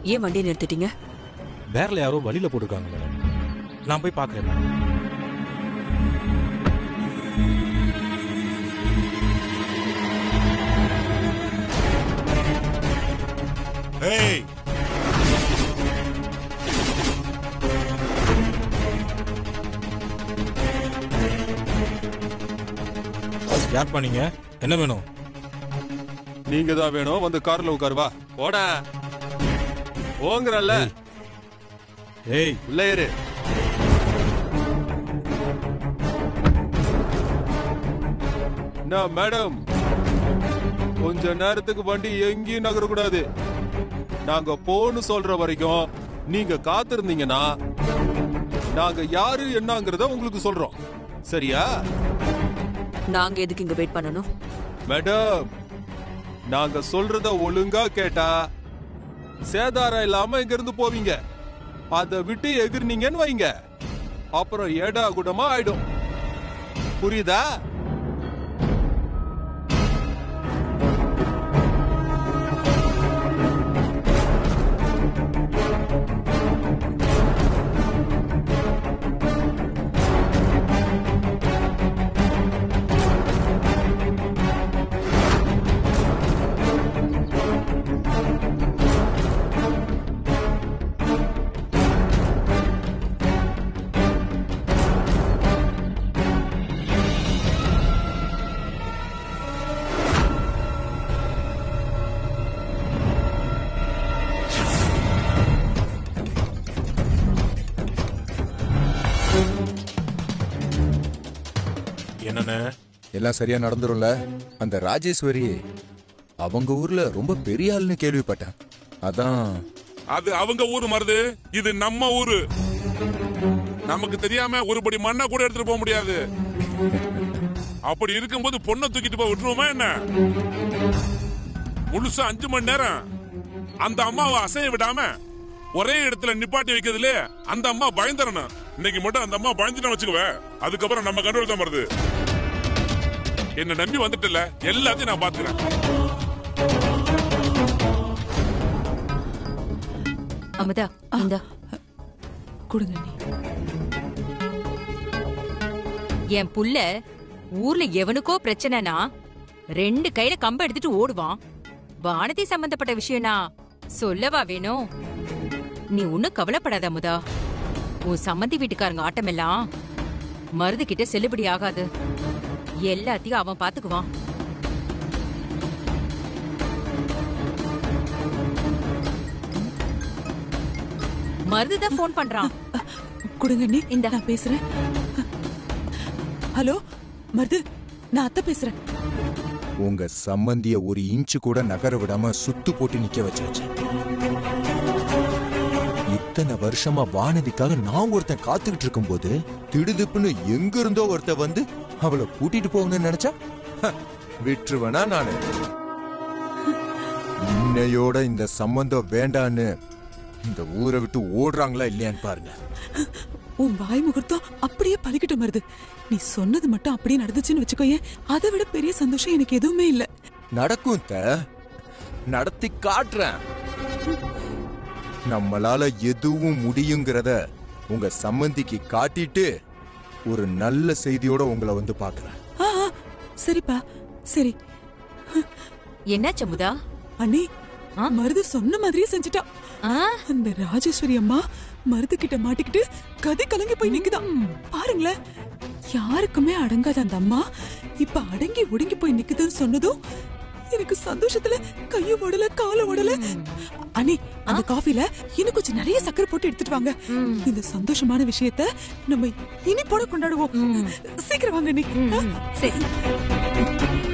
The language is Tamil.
ஏன் வண்டியை நிறுத்திட்டீங்க பேரில் யாரோ வழியில் போட்டிருக்காங்க மேடம் நான் போய் பார்க்குறேன் மேடம் ஏய் யார் பண்ணீங்க என்ன வேணும் நீங்க தான் வேணும் வந்து கார்ல உட்காரு வா போட போங்கறல்ல ஏய் உள்ள ஏறு என்ன மேடம் கொஞ்ச நேரத்துக்கு வண்டி எங்கேயும் நகரக்கூடாது நாங்க போன்னு சொல்ற வரைக்கும் நீங்க காத்திருந்தீங்கன்னா நாங்க யாரு என்னங்கறத உங்களுக்கு சொல்றோம் சரியா நாங்க எதுக்கு இங்க வெயிட் பண்ணணும் மேடம் நாங்க சொல்றத ஒழுங்கா கேட்டா சேதாரம் இல்லாம இங்க இருந்து போவீங்க அதை விட்டு எகிர்னீங்கன்னு வைங்க அப்புறம் ஏடா குடமா ஆயிடும் புரியுதா என்னண்ணே எல்லாம் சரியா நடந்துரும்ல அந்த ராஜேஸ்வரி அவங்க ஊர்ல ரொம்ப பெரிய ஆளுன்னு கேள்விப்பட்டேன் அதான் அது அவங்க ஊரு மருது இது நம்ம ஊரு நமக்கு தெரியாம ஒரு படி மண்ணா கூட எடுத்துட்டு போக முடியாது அப்படி இருக்கும்போது பொண்ணை தூக்கிட்டு போய் விட்டுருவோமா என்ன முழுசா அஞ்சு மணி நேரம் அந்த அம்மாவை அசைய விடாம ஒரே இடத்துல நிப்பாட்டி வைக்கிறதுல அந்த அம்மா பயந்துடணும் இன்னைக்கு மட்டும் அந்த அம்மா பயந்துட்டு வச்சுக்குவ அதுக்கப்புறம் நம்ம கண்ட்ரோல் தான் வருது என்ன நம்பி வந்துட்டல எல்லாத்தையும் நான் பாத்துக்கிறேன் அமுதா இந்தா கொடுங்க நீ என் புள்ள ஊர்ல எவனுக்கோ பிரச்சனைனா ரெண்டு கையில கம்ப எடுத்துட்டு ஓடுவான் வானதி சம்பந்தப்பட்ட விஷயம்னா சொல்லவா வேணும் நீ ஒன்னும் கவலைப்படாத அமுதா உன் சம்மந்தி வீட்டுக்காரங்க ஆட்டமெல்லாம் மருது கிட்ட செல்லுபடி ஆகாது எல்லாத்தையும் அவன் பாத்துக்குவான் மருது தான் போன் பண்றான் கொடுங்க நீ இந்தா. நான் பேசுறேன் ஹலோ மருது நான் அத்தை பேசுறேன் உங்க சம்பந்திய ஒரு இன்ச்சு கூட நகர விடாம சுத்து போட்டு நிக்க வச்சாச்சு இத்தனை வருஷமா வானதிக்காக நான் ஒருத்தன் காத்துக்கிட்டு இருக்கும்போது திடுதிப்புன்னு எங்க இருந்தோ ஒருத்தன் வந்து அவளை கூட்டிட்டு போகணும்னு நினைச்சா ஹ, விட்டுருவனா நானு இன்னையோட இந்த சம்பந்தம் வேண்டான்னு இந்த ஊரை விட்டு ஓடுறாங்களா இல்லையான்னு பாருங்க உன் வாய் முகூர்த்தம் அப்படியே பலிக்கிட்ட மருது நீ சொன்னது மட்டும் அப்படியே நடந்துச்சுன்னு வச்சுக்கோயேன் அதை விட பெரிய சந்தோஷம் எனக்கு எதுவுமே இல்ல நடக்கும் த நடத்தி காட்டுறேன் நம்மளால எதுவும் முடியுங்கிறத உங்க சம்மந்திக்கு காட்டிட்டு ஒரு நல்ல செய்தியோட உங்களை வந்து பாக்குறேன் ஆ ஆ, சரிப்பா சரி என்னாச்சு அமுதா அண்ணி ஆ? மருது சொன்ன மாதிரியே செஞ்சுட்டா ஆ? அந்த ராஜேஸ்வரி அம்மா மருது கிட்ட மாட்டிக்கிட்டு கதை கலங்கி போய் நிக்குதாம் பாருங்களேன் யாருக்குமே அடங்காத அந்த அம்மா இப்ப அடங்கி ஒடுங்கி போய் நிக்குதுன்னு சொன்னதும் எனக்கு சந்தோஷத்துல கையும் ஓடல காலும் ஓடல அண்ணி அந்த காஃபில இன்னும் கொஞ்சம் நிறைய சக்கரை போட்டு எடுத்துட்டு வாங்க இந்த சந்தோஷமான விஷயத்த நம்ம இனிப்போட கொண்டாடுவோம் சீக்கிரம் வாங்க நீ ம், சரி